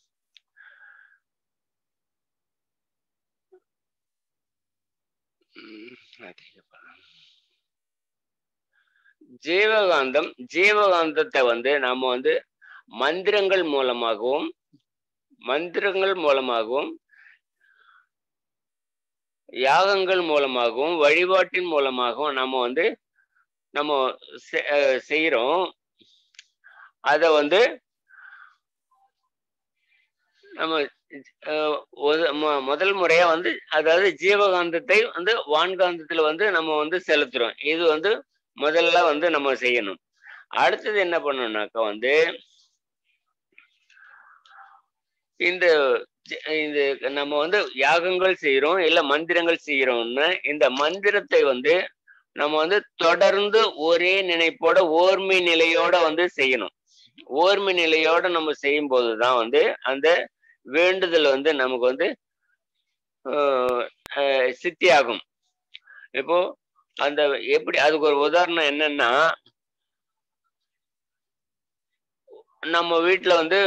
உம், அது எப்பா. ஜீவகாந்தம் ஜீவகாந்தத்தை வந்து நாம வந்து மந்திரங்கள் மூலமாகவும் மந்திரங்கள் மூலமாகவும் யாகங்கள் மூலமாகவும் வழிபாட்டின் மூலமாகவும் நம்ம வந்து நம்ம செ- அஹ் செய்றோம் அத வந்து நம்ம அஹ், ஒரு- மொ- முதல் முறையா வந்து அதாவது ஜீவகாந்தத்தை வந்து வான்காந்தத்துல வந்து நம்ம வந்து செலுத்துறோம் இது வந்து முதல்ல வந்து நம்ம செய்யணும் அடுத்தது என்ன பண்ணணும்னாக்கா வந்து இந்த இந்த நம்ம வந்து யாகங்கள் செய்யறோம் இல்ல மந்திரங்கள் செய்யறோம்னு இந்த மந்திரத்தை வந்து நம்ம வந்து தொடர்ந்து ஒரே நினைப்போட ஓர்மை நிலையோட வந்து செய்யணும் ஓர்மை நிலையோட நம்ம செய்யும் போதுதான் வந்து அந்த வேண்டுதல் வந்து நமக்கு வந்து சித்தியாகும் இப்போ அந்த எப்படி அதுக்கு ஒரு உதாரணம் என்னன்னா நம்ம வீட்டுல வந்து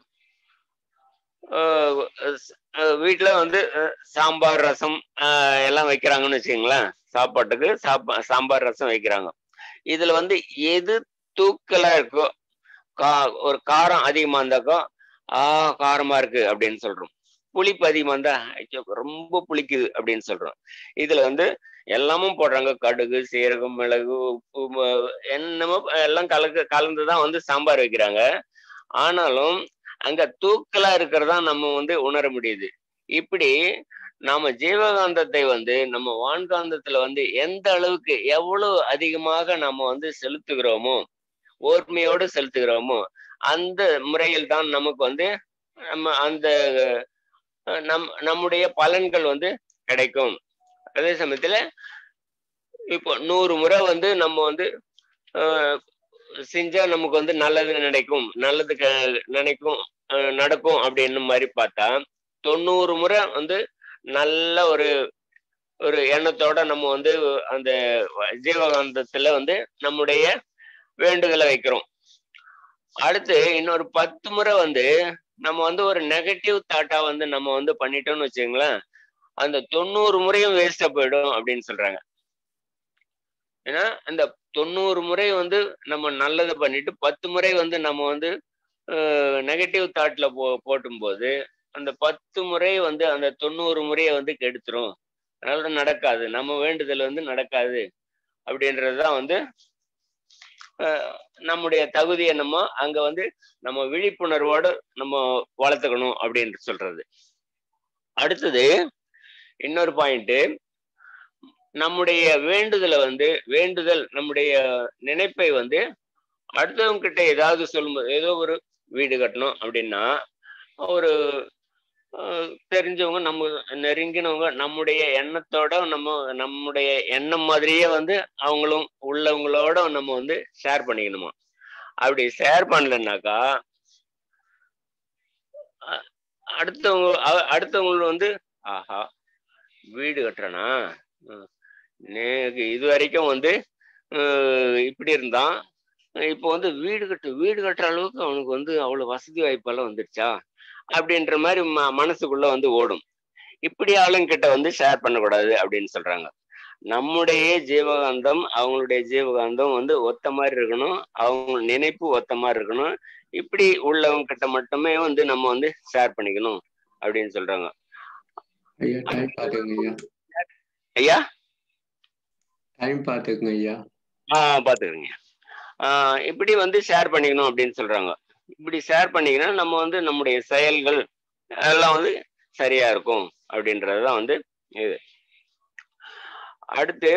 வீட்டுல வந்து சாம்பார் ரசம் எல்லாம் வைக்கிறாங்கன்னு வச்சுக்கோங்களேன் சாப்பாட்டுக்கு சாப்பா சாம்பார் ரசம் வைக்கிறாங்க இதுல வந்து எது தூக்கலா இருக்கோ கா ஒரு காரம் அதிகமா இருந்தாக்கோ ஆ காரமா இருக்கு அப்படின்னு சொல்றோம் புளிப்பு அதிகமா இருந்தா ரொம்ப புளிக்குது அப்படின்னு சொல்றோம் இதுல வந்து எல்லாமும் போடுறாங்க கடுகு சீரகம் மிளகு உப்பு என்னமோ எல்லாம் கலக்கு கலந்துதான் வந்து சாம்பார் வைக்கிறாங்க ஆனாலும் அங்க தூக்கலா இருக்கிறதா நம்ம வந்து உணர முடியுது இப்படி நாம ஜீவகாந்தத்தை வந்து நம்ம வான்காந்தத்துல வந்து எந்த அளவுக்கு எவ்வளவு அதிகமாக நம்ம வந்து செலுத்துகிறோமோ ஓர்மையோடு செலுத்துகிறோமோ அந்த முறையில் தான் நமக்கு வந்து நம்ம அந்த நம் நம்முடைய பலன்கள் வந்து கிடைக்கும் அதே சமயத்துல இப்போ நூறு முறை வந்து நம்ம வந்து செஞ்சா நமக்கு வந்து நல்லது நினைக்கும் நல்லது நினைக்கும் நடக்கும் அப்படின்னு மாதிரி பார்த்தா தொண்ணூறு முறை வந்து நல்ல ஒரு ஒரு எண்ணத்தோட நம்ம வந்து அந்த ஜீவகாந்தத்துல வந்து நம்முடைய வேண்டுதலை வைக்கிறோம் அடுத்து இன்னொரு பத்து முறை வந்து நம்ம வந்து ஒரு நெகட்டிவ் தாட்டா வந்து நம்ம வந்து பண்ணிட்டோம்னு வச்சுங்களேன் அந்த தொண்ணூறு முறையும் வேஸ்டா போயிடும் அப்படின்னு சொல்றாங்க ஏன்னா அந்த தொண்ணூறு முறை வந்து நம்ம நல்லதை பண்ணிட்டு பத்து முறை வந்து நம்ம வந்து நெகட்டிவ் தாட்ல போ போட்டும் போது அந்த பத்து முறை வந்து அந்த தொண்ணூறு முறையை வந்து கெடுத்துரும் அதனால நடக்காது நம்ம வேண்டுதல் வந்து நடக்காது அப்படின்றதுதான் வந்து நம்முடைய தகுதியை நம்ம அங்க வந்து நம்ம விழிப்புணர்வோடு நம்ம வளர்த்துக்கணும் அப்படின்னு சொல்றது அடுத்தது இன்னொரு பாயிண்ட் நம்முடைய வேண்டுதலை வந்து வேண்டுதல் நம்முடைய நினைப்பை வந்து அடுத்தவங்க கிட்ட ஏதாவது சொல்லும்போது ஏதோ ஒரு வீடு கட்டணும் அப்படின்னா ஒரு தெரிஞ்சவங்க நம்ம நெருங்கினவங்க நம்முடைய எண்ணத்தோட நம்ம நம்முடைய எண்ணம் மாதிரியே வந்து அவங்களும் உள்ளவங்களோட நம்ம வந்து ஷேர் பண்ணிக்கணுமா அப்படி ஷேர் பண்ணலன்னாக்கா அடுத்தவங்க அடுத்தவங்க வந்து ஆஹா வீடு கட்டுறனா இது வரைக்கும் வந்து இப்படி இருந்தான் இப்போ வந்து வீடு கட்டு வீடு கட்டுற அளவுக்கு அவனுக்கு வந்து அவ்வளவு வசதி வாய்ப்பெல்லாம் வந்துடுச்சா அப்படின்ற மாதிரி ம மனசுக்குள்ள வந்து ஓடும் இப்படி ஆளுங்கிட்ட வந்து ஷேர் பண்ணக்கூடாது அப்படின்னு சொல்றாங்க நம்முடைய ஜீவகாந்தம் அவங்களுடைய ஜீவகாந்தம் வந்து ஒத்த மாதிரி இருக்கணும் அவங்க நினைப்பு ஒத்த மாதிரி இருக்கணும் இப்படி உள்ளவங்க கிட்ட மட்டுமே வந்து நம்ம வந்து ஷேர் பண்ணிக்கணும் அப்படின்னு சொல்றாங்க ஐயா டைம் பாத்துக்கங்க ஐயா ஐயா டைம் பாத்துக்கங்க ஐயா ஆஹ் பாத்துக்கங்க ஆஹ் இப்படி வந்து ஷேர் பண்ணிக்கணும் அப்படின்னு சொல்றாங்க இப்படி ஷேர் பண்ணிக்கினா நம்ம வந்து நம்முடைய செயல்கள் எல்லாம் வந்து சரியா இருக்கும் அப்படின்றதுதான் வந்து இது அடுத்து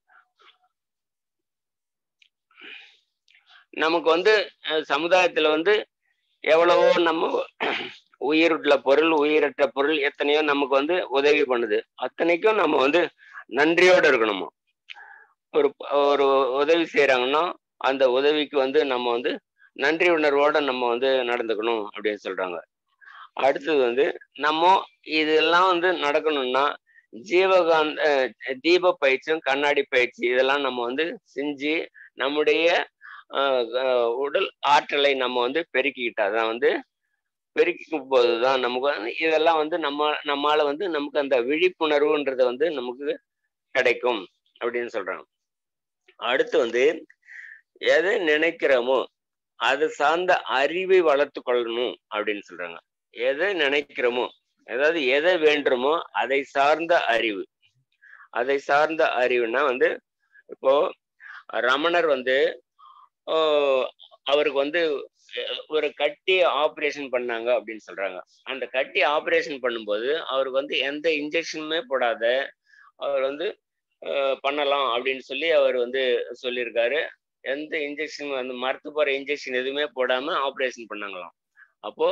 நமக்கு வந்து சமுதாயத்துல வந்து எவ்வளவோ நம்ம உயிருள்ள பொருள் உயிரற்ற பொருள் எத்தனையோ நமக்கு வந்து உதவி பண்ணுது அத்தனைக்கும் நம்ம வந்து நன்றியோட இருக்கணுமா ஒரு ஒரு உதவி செய்யறாங்கன்னா அந்த உதவிக்கு வந்து நம்ம வந்து நன்றி உணர்வோட நம்ம வந்து நடந்துக்கணும் அப்படின்னு சொல்றாங்க அடுத்தது வந்து நம்ம இதெல்லாம் வந்து நடக்கணும்னா ஜீவகாந்த தீப பயிற்சியும் கண்ணாடி பயிற்சி இதெல்லாம் நம்ம வந்து செஞ்சு நம்முடைய உடல் ஆற்றலை நம்ம வந்து பெருக்கிக்கிட்டாதான் வந்து பெருக்கிக்கும் போதுதான் நமக்கு வந்து இதெல்லாம் வந்து நம்ம நம்மால வந்து நமக்கு அந்த விழிப்புணர்வுன்றது வந்து நமக்கு கிடைக்கும் அப்படின்னு சொல்றாங்க அடுத்து வந்து எதை நினைக்கிறோமோ அது சார்ந்த அறிவை வளர்த்து கொள்ளணும் அப்படின்னு சொல்றாங்க எதை நினைக்கிறோமோ அதாவது எதை வேண்டுமோ அதை சார்ந்த அறிவு அதை சார்ந்த அறிவுனா வந்து இப்போ ரமணர் வந்து அவருக்கு வந்து ஒரு கட்டி ஆப்ரேஷன் பண்ணாங்க அப்படின்னு சொல்றாங்க அந்த கட்டி ஆப்ரேஷன் பண்ணும்போது அவருக்கு வந்து எந்த இன்ஜெக்ஷனுமே போடாத அவர் வந்து பண்ணலாம் அப்படின்னு சொல்லி அவர் வந்து சொல்லியிருக்காரு எந்த இன்ஜெக்ஷன் வந்து மரத்து போற இன்ஜெக்ஷன் எதுவுமே போடாம ஆப்ரேஷன் பண்ணாங்களாம் அப்போ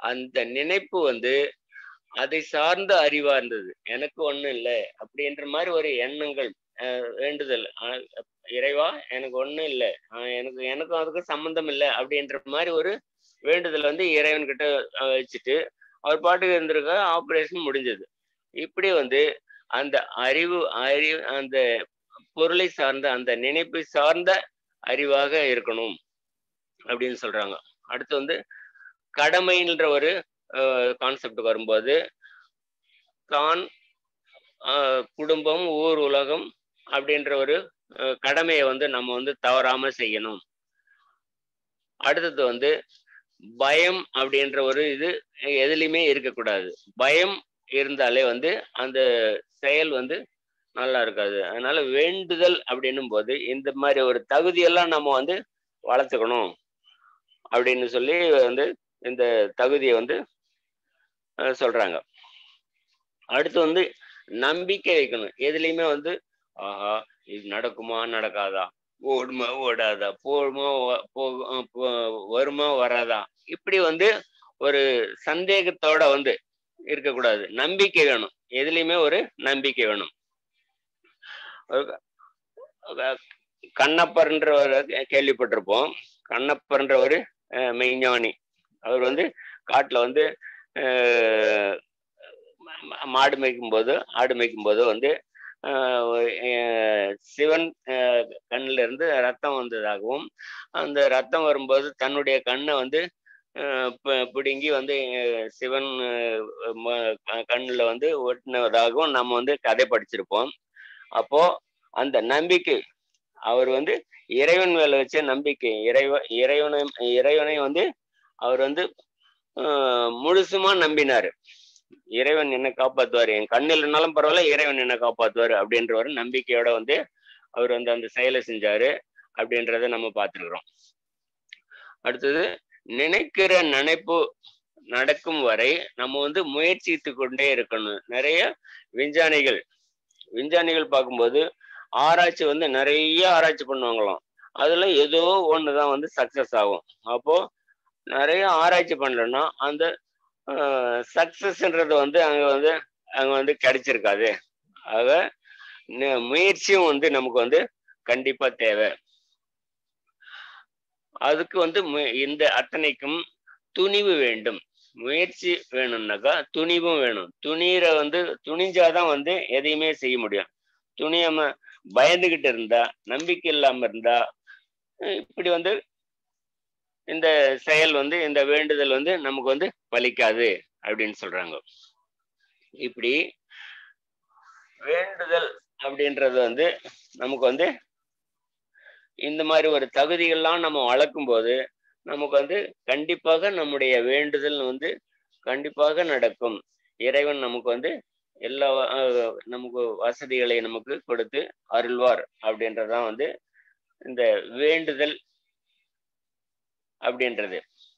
அந்த நினைப்பு வந்து அதை சார்ந்த அறிவா இருந்தது எனக்கு ஒண்ணும் இல்லை அப்படின்ற மாதிரி ஒரு எண்ணங்கள் அஹ், வேண்டுதல் அஹ், இறைவா எனக்கு ஒண்ணும் இல்லை எனக்கு எனக்கும் அதுக்கும் சம்பந்தம் இல்லை அப்படின்ற மாதிரி ஒரு வேண்டுதல் வந்து இறைவன் கிட்ட அஹ், வச்சுட்டு அவர் பாட்டுக்கு இருந்திருக்க ஆப்ரேஷன் முடிஞ்சது இப்படி வந்து அந்த அறிவு அறிவு அந்த பொருளை சார்ந்த அந்த நினைப்பை சார்ந்த அறிவாக இருக்கணும் அப்படின்னு சொல்றாங்க அடுத்து வந்து கடமைன்ற ஒரு கான்செப்ட் வரும்போது தான் ஆஹ், குடும்பம் ஊர் உலகம் அப்படின்ற ஒரு அஹ், கடமையை வந்து நம்ம வந்து தவறாம செய்யணும் அடுத்தது வந்து பயம் அப்படின்ற ஒரு இது எதுலையுமே இருக்கக்கூடாது பயம் இருந்தாலே வந்து அந்த செயல் வந்து நல்லா இருக்காது அதனால வேண்டுதல் அப்படின்னும் போது இந்த மாதிரி ஒரு தகுதியெல்லாம் நம்ம வந்து வளர்த்துக்கணும் அப்படின்னு சொல்லி வந்து இந்த தகுதியை வந்து அஹ், சொல்றாங்க அடுத்து வந்து நம்பிக்கை வைக்கணும் எதுலையுமே வந்து ஆஹா இது நடக்குமா நடக்காதா ஓடுமா ஓடாதா போகுமா வ- போகு- அஹ் போ- வருமா வராதா இப்படி வந்து ஒரு சந்தேகத்தோட வந்து இருக்கக்கூடாது நம்பிக்கை வேணும் எதுலையுமே ஒரு நம்பிக்கை வேணும் ஒரு- அஹ் கண்ணப்பர்ன்ற ஒரு கேள்விப்பட்டிருப்போம் கண்ணப்பர்ன்ற ஒரு அஹ், மெய்ஞானி அவர் வந்து காட்டுல வந்து அஹ், மா- மாடு மேய்க்கும் போது ஆடு மேய்க்கும் போது வந்து ஆஹ் அஹ் சிவன் ஆஹ் கண்ணுல இருந்து ரத்தம் வந்ததாகவும் அந்த ரத்தம் வரும்போது தன்னுடைய கண்ணை வந்து ஆஹ் பி- பிடுங்கி வந்து அஹ் சிவன் ஆஹ் ம- க- கண்ணுல வந்து ஒட்டினதாகவும் நம்ம வந்து கதை படிச்சிருப்போம் அப்போ அந்த நம்பிக்கை அவர் வந்து இறைவன் மேல வச்ச நம்பிக்கை இறைவ இறைவனை இறைவனை வந்து அவர் வந்து ஆஹ் முழுசுமா நம்பினாரு இறைவன் என்ன காப்பாத்துவாரு என் கண்ணு இல்லைனாலும் பரவாயில்ல இறைவன் என்ன காப்பாத்துவாரு அப்படின்ற ஒரு நம்பிக்கையோட வந்து அவர் வந்து அந்த செயலை செஞ்சாரு அப்படின்றத நம்ம பார்த்துருக்குறோம் அடுத்தது நினைக்கிற நினைப்பு நடக்கும் வரை நம்ம வந்து முயற்சித்து கொண்டே இருக்கணும் நிறைய விஞ்ஞானிகள் விஞ்ஞானிகள் பார்க்கும்போது ஆராய்ச்சி வந்து நிறைய ஆராய்ச்சி பண்ணுவாங்களாம் அதுல ஏதோ ஒண்ணுதான் வந்து சக்சஸ் ஆகும் அப்போ நிறைய ஆராய்ச்சி பண்ணலன்னா அந்த சக்சஸ்ன்றது வந்து அங்க வந்து அங்க வந்து கிடைச்சிருக்காது ஆக ந- முயற்சியும் வந்து நமக்கு வந்து கண்டிப்பா தேவை அதுக்கு வந்து மு- இந்த அத்தனைக்கும் துணிவு வேண்டும் முயற்சி வேணும்னாக்கா துணிவும் வேணும் துணிற வந்து துணிஞ்சாதான் வந்து எதையுமே செய்ய முடியும் துணியாம பயந்துகிட்டு இருந்தா நம்பிக்கை இல்லாம இருந்தா அஹ் இப்படி வந்து இந்த செயல் வந்து இந்த வேண்டுதல் வந்து நமக்கு வந்து பலிக்காது அப்படின்னு சொல்றாங்க இப்படி வேண்டுதல் அப்படின்றது வந்து நமக்கு வந்து இந்த மாதிரி ஒரு தகுதிகள்லாம் நம்ம வளர்க்கும் போது நமக்கு வந்து கண்டிப்பாக நம்முடைய வேண்டுதல் வந்து கண்டிப்பாக நடக்கும் இறைவன் நமக்கு வந்து எல்லா அஹ், நமக்கு வசதிகளை நமக்கு கொடுத்து அருள்வார் அப்படின்றதுதான் வந்து இந்த வேண்டுதல் அப்படின்றது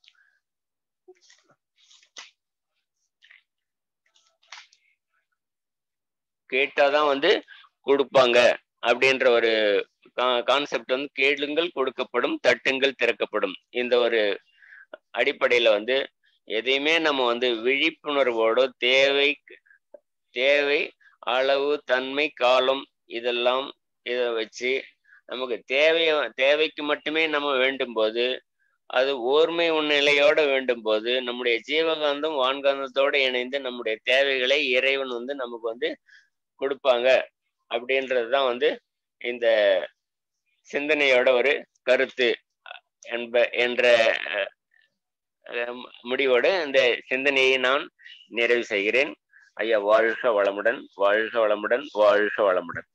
கேட்டாதான் வந்து கொடுப்பாங்க அப்படின்ற ஒரு கான்செப்ட் வந்து கேளுங்கள் கொடுக்கப்படும் தட்டுங்கள் திறக்கப்படும் இந்த ஒரு அடிப்படையில வந்து எதையுமே நம்ம வந்து விழிப்புணர்வோட தேவை தேவை அளவு தன்மை காலம் இதெல்லாம் இதை வச்சு நமக்கு தேவைய தேவைக்கு மட்டுமே நம்ம வேண்டும் போது அது ஓர்மை நிலையோட வேண்டும் போது நம்முடைய ஜீவகாந்தம் வான்காந்தத்தோட இணைந்து நம்முடைய தேவைகளை இறைவன் வந்து நமக்கு வந்து கொடுப்பாங்க அப்படின்றது தான் வந்து இந்த சிந்தனையோட ஒரு கருத்து என்ப என்ற அஹ், அஹ், முடிவோடு இந்த சிந்தனையை நான் நிறைவு செய்கிறேன் ஐயா வாழ்க வளமுடன் வாழ்க வளமுடன் வாழ்க வளமுடன்